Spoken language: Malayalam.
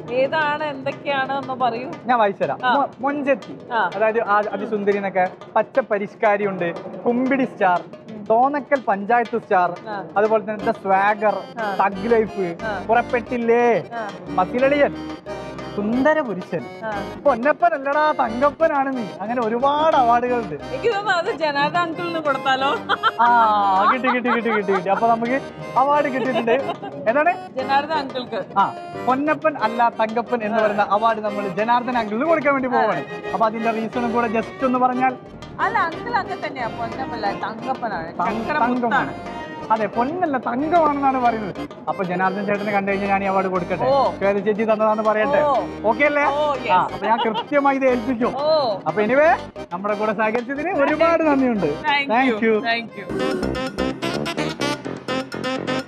ഏതാണ് എന്തൊക്കെയാണ് എന്ന് പറയൂ ഞാൻ വായിച്ചുതരാം ആ. മൊ- മൊഞ്ചത്തി ആ. അതായത് ആ- അതിസുന്ദരി എന്നൊക്കെ പച്ച പരിഷ്കാരി ഉണ്ട് കുമ്പിടി സ്റ്റാർ തോന്നക്കൽ പഞ്ചായത്ത് സ്റ്റാർ ആ. അതുപോലെ തന്നെ സ്വാഗർ ആ. തഗ് ലൈഫ് ആ. പുറപ്പെട്ടില്ലേ ആ, മസിലളിയൻ സുന്ദര പുരുഷൻ ആ. പൊന്നപ്പൻ അല്ലടാ തങ്കപ്പനാണ് നീ അങ്ങനെ ഒരുപാട് അവാർഡുകളുണ്ട് എനിക്ക് തോന്നുന്നു അത് ജനാർദ്ദ അങ്കിളിന് കൊടുത്താലോ ആ കിട്ടി കിട്ടി കിട്ടി കിട്ടി കിട്ടി അപ്പൊ നമുക്ക് അവാർഡ് കിട്ടിയിട്ടുണ്ട് ഏതാണ് ജനാർദ്ദ അങ്കിൾക്ക് ആ പൊന്നപ്പൻ അല്ല തങ്കപ്പൻ എന്ന് പറയുന്ന അവാർഡ് നമ്മൾ ജനാർദ്ദൻ അങ്കിളിന് കൊടുക്കാൻ വേണ്ടി പോവാണ് അപ്പൊ അതിന്റെ റീസണും കൂടെ ജസ്റ്റ് ഒന്ന് പറഞ്ഞാൽ അല്ല അങ്കിൾ അങ്ങനെ തന്നെയാ പൊന്നപ്പല്ല തങ്കപ്പനാണ് തങ്ക- ചക്രമുത്താണ് അതെ പൊന്നല്ല തങ്കമാണെന്നാണ് പറയുന്നത് അപ്പൊ ജനാർദ്ദൻ ചേട്ടനെ കണ്ടു കഴിഞ്ഞാൽ ഞാൻ ഈ അവാർഡ് കൊടുക്കട്ടെ ഓ. ശ്വേത ചേച്ചി തന്നതാന്ന് പറയട്ടെ ഓ. ഓക്കെ അല്ലേ ഓ, yes. ആ അപ്പൊ ഞാൻ കൃത്യമായി ഇത് ഏൽപ്പിക്കും ഓ അപ്പൊ എനിവേ നമ്മുടെ കൂടെ സഹകരിച്ചതിന് ഒരുപാട് നന്ദിയുണ്ട് thank thank you you thank U